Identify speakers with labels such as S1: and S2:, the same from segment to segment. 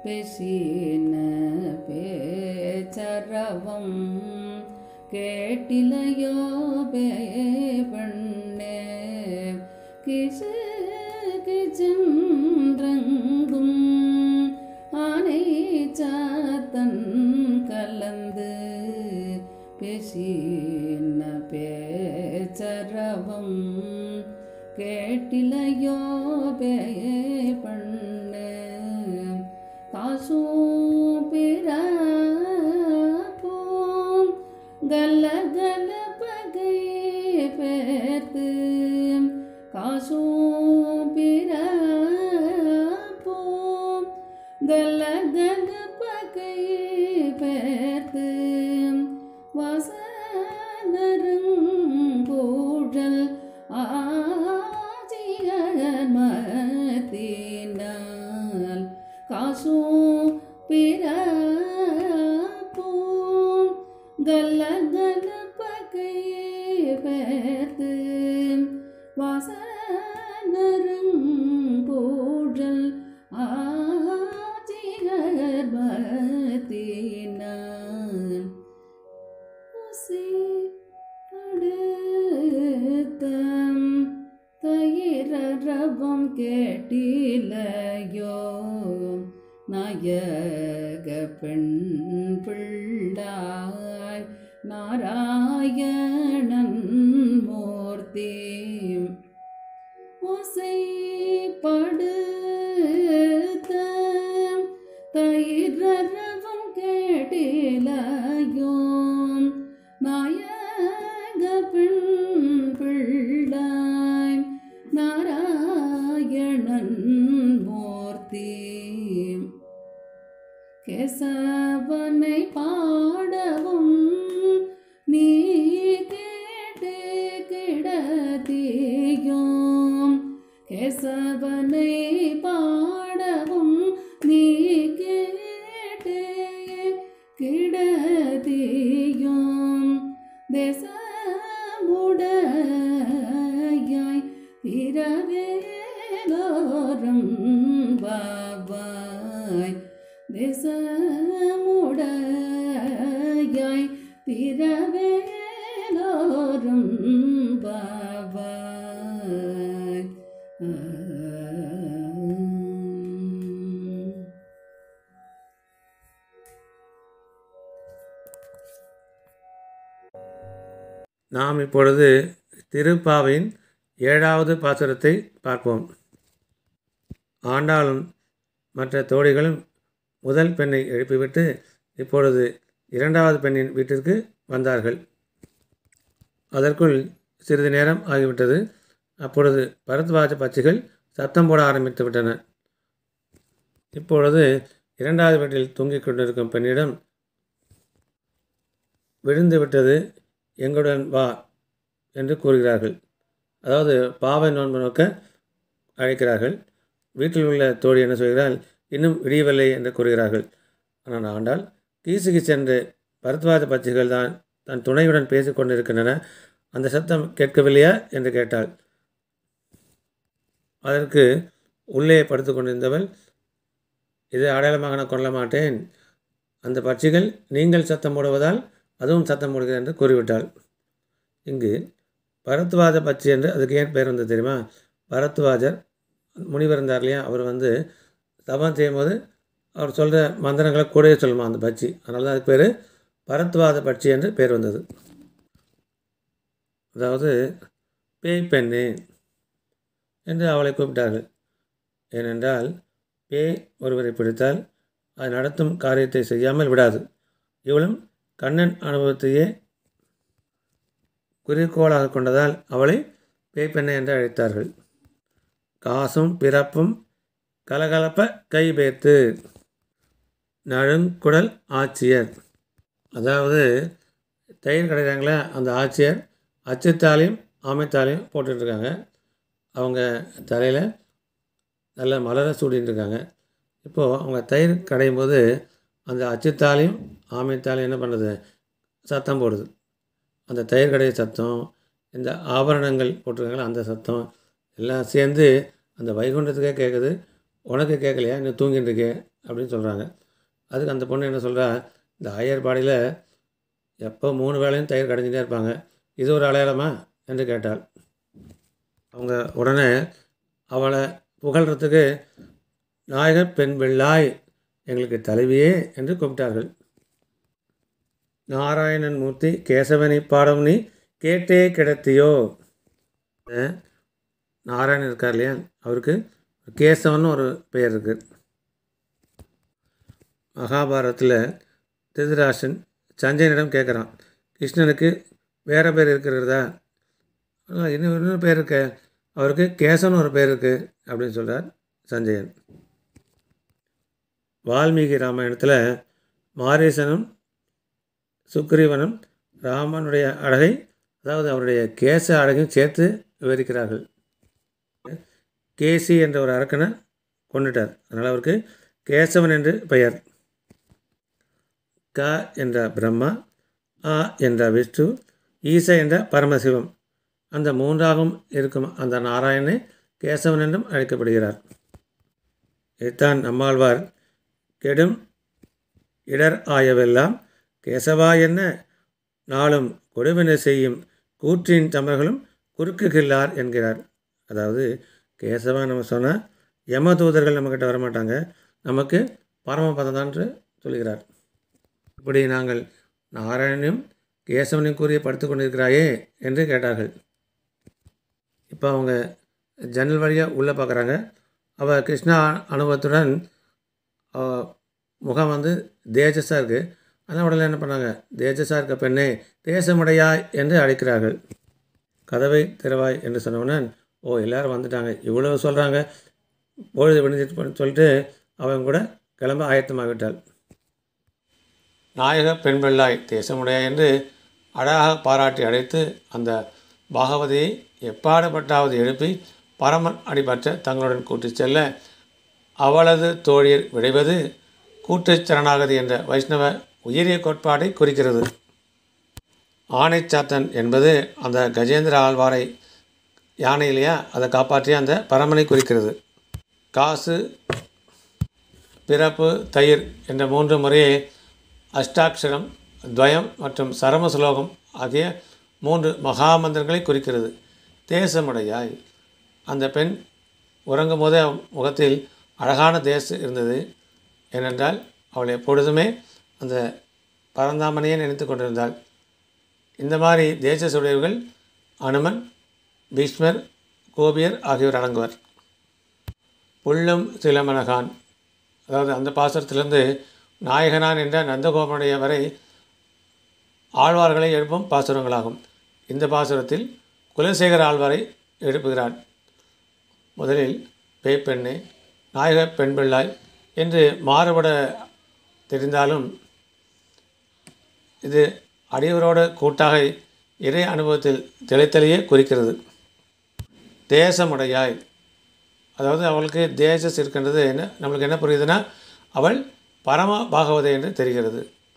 S1: பேசின பேச்சரவம் கேட்டிலையோ பே பெண்ணே கிசு கிச்சென்றங்கும் ஆனை சாத்தன் கலந்து பேசின பேச்சரவம் கேட்டிலையோ பே பண்ணு காசும் பிறப்போம் கல்ல கல பகை பேர்த்து காசும் பிறப்போம் கல்ல கல பகை பேர்த்து வசனருங்கூழல் ஆஜியர் மத்தினால் காசும் பிறப்போம் கல்ல கல பகை பேர்த்து வாசனருங்கூழல் ஆஜியர் மத்தினால் ஊசி அடுத்தம் தயிரரவம் கேட்டிலையோ நாயக பெண் பிள்ளாய் நாராயணன் மூர்த்தி ஓசைப்படுத்த தயிரரவம் கேட்டிலையோ நாயக பெண் பிள்ளாய் நாராயணன் மூர்த்தி கேசவனை பாடவும் நீ கேட்டு கிடத்தியோம் கேசவனை பாடவும் நீ கேட்டு கிடத்தியோம் தேசமுடையாய் இரவேலோரம் பாபாய் தேசமுடையாய் திரவேலோரும் பாபாய்
S2: நாம் இப்பொழுது திருப்பாவின் ஏழாவது பாசுரத்தை பார்ப்போம் ஆண்டாளும் மற்ற தோழிகளும் முதல் பெண்ணை எழுப்பிவிட்டு இப்பொழுது இரண்டாவது பெண்ணின் வீட்டிற்கு வந்தார்கள் அதற்குள் சிறிது நேரம் ஆகிவிட்டது அப்பொழுது பரத்வாஜ பட்சிகள் சத்தம் போட ஆரம்பித்து விட்டன இப்பொழுது இரண்டாவது வீட்டில் தூங்கிக் கொண்டிருக்கும் பெண்ணிடம் விழுந்து விட்டது எங்களுடன் வா என்று கூறுகிறார்கள் அதாவது பாவை நோன்பு நோக்க அழைக்கிறார்கள் வீட்டில் உள்ள தோழி என்ன சொல்கிறாள் இன்னும் விடியவில்லை என்று கூறுகிறார்கள் ஆனால் ஆண்டால் கீசுக்கு சென்று பரத்வாஜ பட்சிகள் தான் தன் துணையுடன் பேசிக் கொண்டிருக்கின்றன அந்த சத்தம் கேட்கவில்லையா என்று கேட்டாள் அதற்கு உள்ளே படுத்து கொண்டிருந்தவள் இதை அடையாளமாக நான் கொள்ள மாட்டேன் அந்த பட்சிகள் நீங்கள் சத்தம் போடுவதால் அதுவும் சத்தம் போடுகிறது என்று கூறிவிட்டாள் இங்கு பரத்வாஜ பட்சி என்று அதுக்கு ஏன் பேர் வந்தது தெரியுமா பரத்வாஜர் முனிவர் இருந்தார் இல்லையா அவர் வந்து தபம் செய்யும்போது அவர் சொல்கிற மந்திரங்களை கூடவே சொல்லுமா அந்த பட்சி அதனால தான் அதுக்கு பேர் பரத்வாத பட்சி என்று பேர் வந்தது அதாவது பேய் பெண்ணு என்று அவளை கூப்பிட்டார்கள் ஏனென்றால் பேய் ஒருவரை பிடித்தால் அது நடத்தும் காரியத்தை செய்யாமல் விடாது இவளும் கண்ணன் அனுபவத்தையே குறிக்கோளாக கொண்டதால் அவளை பேய் பெண்ணை என்று அழைத்தார்கள் காசும் பிறப்பும் கலகலப்ப கைபேத்து நழுங்குடல் ஆட்சியர் அதாவது தயிர் கிடைக்கிறாங்களே அந்த ஆட்சியர் அச்சுத்தாலையும் ஆமைத்தாலையும் போட்டுட்ருக்காங்க அவங்க தலையில் நல்ல மலரை சூடின்னு இருக்காங்க இப்போது அவங்க தயிர் கடையும் போது அந்த அச்சுத்தாலையும் ஆமைத்தாலையும் என்ன பண்ணுறது சத்தம் போடுது அந்த தயிர் கடை சத்தம் இந்த ஆபரணங்கள் போட்டிருக்காங்களே அந்த சத்தம் எல்லாம் சேர்ந்து அந்த வைகுண்டத்துக்கே கேட்குது உனக்கு கேட்கலையா இன்னும் தூங்கிட்டு இருக்கே அப்படின்னு சொல்கிறாங்க அதுக்கு அந்த பொண்ணு என்ன சொல்கிறா இந்த ஆயர்பாடியில் எப்போ மூணு வேளையும் தயிர் கடைஞ்சிட்டே இருப்பாங்க இது ஒரு அடையாளமா என்று கேட்டாள் அவங்க உடனே அவளை புகழ்கிறதுக்கு நாயகர் பெண் பிள்ளாய் எங்களுக்கு தலைவியே என்று கூப்பிட்டார்கள் நாராயணன் மூர்த்தி கேசவனை பாடம் நீ கேட்டே கிடத்தியோ அஹ் நாராயணன் இருக்கார் இல்லையா அவருக்கு கேசவன் ஒரு பெயர் இருக்குது மகாபாரதத்தில் திருதராசன் சஞ்சயனிடம் கேட்குறான் கிருஷ்ணனுக்கு வேறு பேர் இருக்கிறதா "ஆ, இன்னும் இன்னொரு பேர் இருக்க அவருக்கு கேசவன் ஒரு பேர் இருக்குது அப்படின்னு சொல்கிறார் சஞ்சயன் வால்மீகி ராமாயணத்தில் மாரீசனும் சுக்ரீவனும் ராமனுடைய அழகை அதாவது அவருடைய கேச அழகையும் சேர்த்து விவரிக்கிறார்கள் கேசி என்ற ஒரு அரக்கனை கொண்டுட்டார் அதனால் அவருக்கு கேசவன் என்று பெயர் க என்ற பிரம்மா ஆ என்ற விஷ்ணு ஈச என்ற பரமசிவம் அந்த மூன்றாகவும் இருக்கும் அந்த நாராயணனை கேசவன் என்றும் அழைக்கப்படுகிறார் இதைத்தான் நம்மாழ்வார் கெடும் இடர் ஆயவெல்லாம் கேசவா என்ன நாளும் கொடுவினை செய்யும் கூற்றின் தமர்களும் குறுக்குகில்லார் என்கிறார் அதாவது கேசவா நம்ம சொன்னால் யம தூதர்கள் நம்மக்கிட்ட வரமாட்டாங்க நமக்கு பரமபதம் தான் என்று சொல்கிறார் இப்படி நாங்கள் நாராயணனையும் கேசவனையும் கூறிய படுத்து கொண்டிருக்கிறாயே என்று கேட்டார்கள் இப்போ அவங்க ஜன்னல் வழியாக உள்ளே பார்க்குறாங்க அவள் கிருஷ்ணா அனுபவத்துடன் அவ முகம் வந்து தேஜஸாக இருக்குது ஆனால் உடனே என்ன பண்ணாங்க தேஜஸாக இருக்க பெண்ணே தேசமுடையாய் என்று அழைக்கிறார்கள் கதவை திறவாய் என்று சொன்னவுடன் ஓ எல்லாரும் வந்துட்டாங்க இவ்வளோ சொல்கிறாங்க பொழுது விடிஞ்சிட்டு சொல்லிட்டு அவன் கூட கிளம்ப ஆயத்தமாகிவிட்டாள் நாயக பெண் பிள்ளாய் தேசமுடையாய் என்று அழகாக பாராட்டி அழைத்து அந்த பாகவதியை எப்பாடுபட்டாவது எழுப்பி பரமன் அடிபற்ற தங்களுடன் கூட்டிச் செல்ல அவளது தோழியர் விடைவது கூட்டுச் சரணாகதி என்ற வைஷ்ணவ உயரிய கோட்பாட்டை குறிக்கிறது ஆணைச்சாத்தன் என்பது அந்த கஜேந்திர ஆழ்வாரை யானை இல்லையா அதை காப்பாற்றிய அந்த பரமனை குறிக்கிறது காசு பிறப்பு தயிர் என்ற மூன்று முறையே அஷ்டாட்சரம் துவயம் மற்றும் சரம சுலோகம் ஆகிய மூன்று மகாமந்திரங்களை குறிக்கிறது தேசமுடையாய் அந்த பெண் உறங்கும் போதே அவள் முகத்தில் அழகான தேச இருந்தது ஏனென்றால் அவள் எப்பொழுதுமே அந்த பரந்தாமனையே நினைத்து கொண்டிருந்தாள் இந்த மாதிரி தேச சுடையவர்கள் அனுமன் பீஷ்மர் கோபியர் ஆகியோர் அடங்குவர் புல்லும் சிலமனகான் அதாவது அந்த பாசுரத்திலிருந்து நாயகனான் என்ற நந்தகோபனுடைய வரை ஆழ்வார்களை எழுப்பும் பாசுரங்களாகும் இந்த பாசுரத்தில் குலசேகர ஆழ்வாரை எழுப்புகிறார் முதலில் பேய்ப்பெண்ணே நாயக பெண் பிள்ளாய் என்று மாறுபட தெரிந்தாலும் இது அடியவரோடு கூட்டாக இறை அனுபவத்தில் திளைத்தலையே குறிக்கிறது தேசமுடையாய் அதாவது அவளுக்கு தேசஸ் இருக்கின்றது என்ன நம்மளுக்கு என்ன புரியுதுன்னா அவள் பரம பாகவதை என்று தெரிகிறது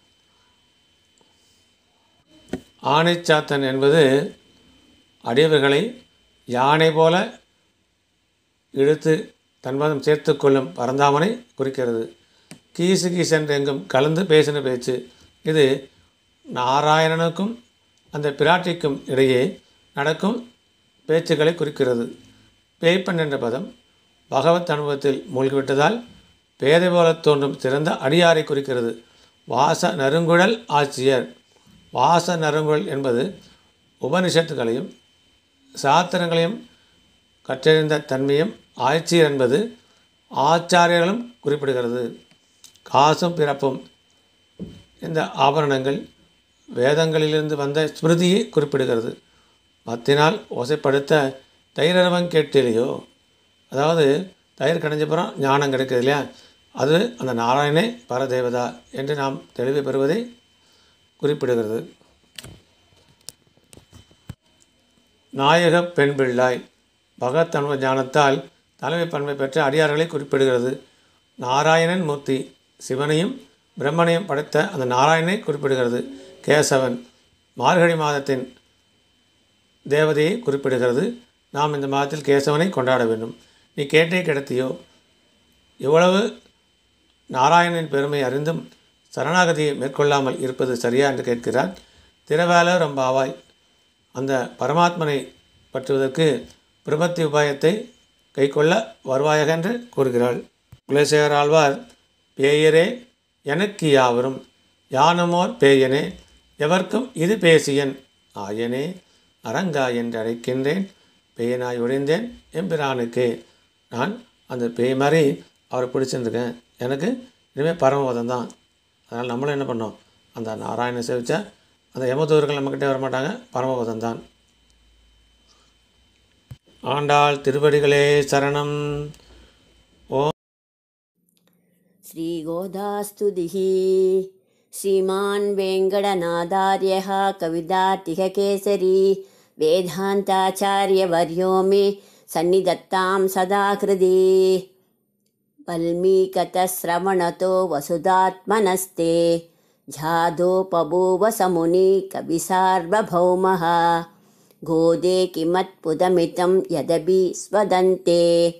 S2: ஆணைச்சாத்தன் என்பது அடியவர்களை யானை போல இழுத்து தன்மதம் சேர்த்து கொள்ளும் பரந்தாமனை குறிக்கிறது கீசு கீசென்று எங்கும் கலந்து பேசின பேச்சு இது நாராயணனுக்கும் அந்த பிராட்டிக்கும் இடையே நடக்கும் பேச்சுக்களை குறிக்கிறது பேய்ப்பன் என்ற பதம் பகவத் அனுபவத்தில் மூழ்கிவிட்டதால் பேதை போல தோன்றும் சிறந்த அடியாரை குறிக்கிறது வாச நறுங்குழல் ஆட்சியர் வாச நறுங்குழல் என்பது உபனிஷத்துகளையும் சாத்திரங்களையும் கற்றறிந்த தன்மையும் ஆட்சியர் என்பது ஆச்சாரியர்களும் குறிப்பிடுகிறது காசும் பிறப்பும் இந்த ஆபரணங்கள் வேதங்களிலிருந்து வந்த ஸ்மிருதியை குறிப்பிடுகிறது மத்தினால் ஓசைப்படுத்த தயிரவன் கேட்டிலையோ அதாவது தயிர் கடைஞ்சப்புறம் ஞானம் கிடைக்குது இல்லையா அது அந்த நாராயணே பரதேவதா என்று நாம் தெளிவு பெறுவதை குறிப்பிடுகிறது நாயக பெண் பிள்ளாய் பகத் அனுபவ ஞானத்தால் தலைமை பன்மை பெற்ற அடியார்களை குறிப்பிடுகிறது நாராயணன் மூர்த்தி சிவனையும் பிரம்மனையும் படைத்த அந்த நாராயணனை குறிப்பிடுகிறது கேசவன் மார்கழி மாதத்தின் தேவதையை குறிப்பிடுகிறது நாம் இந்த மாதத்தில் கேசவனை கொண்டாட வேண்டும் நீ கேட்டே கிடத்தியோ எவ்வளவு நாராயணனின் பெருமை அறிந்தும் சரணாகதியை மேற்கொள்ளாமல் இருப்பது சரியா என்று கேட்கிறார் திரவேல ரொம்ப ஆவாய் அந்த பரமாத்மனை பற்றுவதற்கு பிரபத்தி உபாயத்தை கைக்கொள்ள வருவாயாக என்று கூறுகிறாள் குலசேகர் ஆழ்வார் பேயரே எனக்கு யாவரும் யானமோர் பேயனே எவர்க்கும் இது பேசியன் ஆயனே அரங்கா என்று அழைக்கின்றேன் பேயனாய் ஒழிந்தேன் எம்பிரானுக்கு நான் அந்த பேய் மாதிரி அவரை பிடிச்சிருந்துருக்கேன் எனக்கு இனிமேல் பரமபதம் தான் அதனால் நம்மளும் என்ன பண்ணோம் அந்த நாராயண சேவிச்சா அந்த யமதூர்கள் நம்மக்கிட்டே வரமாட்டாங்க பரமபதம் தான் ஆண்டாள் திருவடிகளே சரணம்
S3: श्रीगोदास्तुतिः श्रीमान् वेङ्कटनादार्यः कविदार्तिककेसरी वेदान्ताचार्यवर्यो मे सन्निधत्तां सदा हृदि वल्मीकतश्रवणतो वसुधात्मनस्ते झादोपभूव समुनि कविसार्वभौमः गोदे किमत्पुदमितं यदपि स्वदन्ते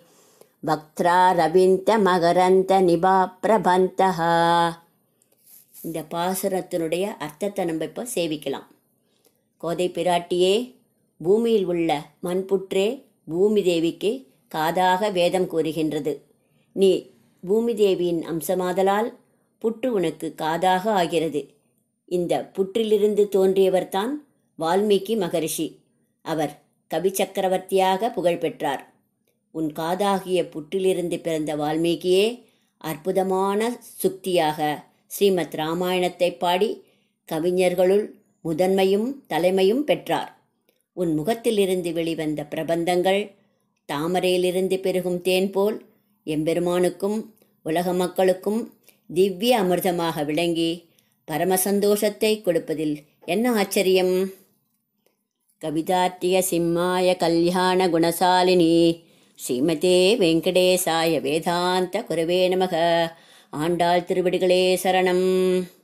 S3: பக்திராரவிந்த நிபா பிரபந்தஹா இந்த பாசுரத்தினுடைய அர்த்தத்தை நம்ம இப்போ சேவிக்கலாம் கோதை பிராட்டியே பூமியில் உள்ள மண்புற்றே பூமி தேவிக்கு காதாக வேதம் கூறுகின்றது நீ பூமி தேவியின் அம்சமாதலால் புற்று உனக்கு காதாக ஆகிறது இந்த புற்றிலிருந்து தோன்றியவர்தான் வால்மீகி மகரிஷி அவர் கவி சக்கரவர்த்தியாக புகழ் பெற்றார் உன் காதாகிய புற்றிலிருந்து பிறந்த வால்மீகியே அற்புதமான சுக்தியாக ஸ்ரீமத் ராமாயணத்தை பாடி கவிஞர்களுள் முதன்மையும் தலைமையும் பெற்றார் உன் முகத்திலிருந்து வெளிவந்த பிரபந்தங்கள் தாமரையிலிருந்து பெருகும் தேன் போல் எம்பெருமானுக்கும் உலக மக்களுக்கும் திவ்ய அமிர்தமாக விளங்கி பரம சந்தோஷத்தை கொடுப்பதில் என்ன ஆச்சரியம் கவிதார்த்திய சிம்மாய கல்யாண குணசாலினி ஸ்ரீமதே வெங்கடேசாய வேதாந்த குரவே நமக ஆண்டாள் திருவடிகளே சரணம்